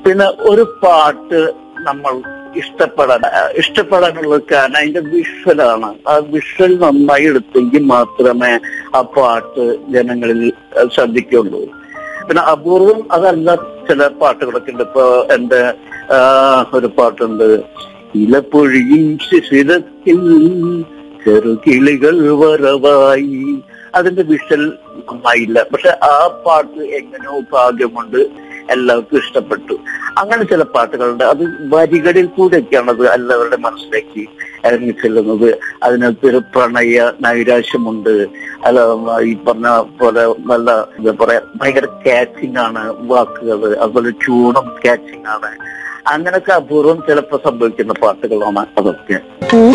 പിന്നെ ഒരു പാട്ട് നമ്മൾ ഇഷ്ടപ്പെടാൻ ഇഷ്ടപ്പെടാനുള്ള കാരണം അതിന്റെ വിഷ്വലാണ് ആ വിഷ്വൽ നന്നായി എടുത്തെങ്കിൽ മാത്രമേ ആ പാട്ട് ജനങ്ങളിൽ ശ്രദ്ധിക്കുള്ളൂ പിന്നെ അപൂർവം അതല്ല ചില പാട്ടുകളൊക്കെ ഉണ്ട് ഇപ്പൊ എന്റെ ആ, ഒരു പാട്ടുണ്ട് ഇലപ്പൊഴിയും ശിശിരത്തിൽ ചെറുകിളികൾ വരവായി അതിന്റെ വിഷ്വൽ നന്നായില്ല പക്ഷെ ആ പാട്ട് എങ്ങനെയോ ഭാഗ്യം കൊണ്ട് എല്ലാവർക്കും ഇഷ്ടപ്പെട്ടു അങ്ങനെ ചില പാട്ടുകളുണ്ട് അത് വരികളിൽ കൂടെയൊക്കെയാണ് അത് എല്ലാവരുടെ മനസ്സിലേക്ക് ഇറങ്ങി ചെല്ലുന്നത് അതിനകത്ത് ഒരു പ്രണയ നൈരാശ്യമുണ്ട് അല്ല ഈ പറഞ്ഞ പോലെ നല്ല എന്താ പറയാ ഭയങ്കര കാച്ചിങ് ആണ് വാക്കുകൾ അതുപോലെ ട്യൂണും കാച്ചിങ് ആണ് അങ്ങനൊക്കെ അപൂർവം ചിലപ്പോ സംഭവിക്കുന്ന പാട്ടുകളാണ് അതൊക്കെ പൂ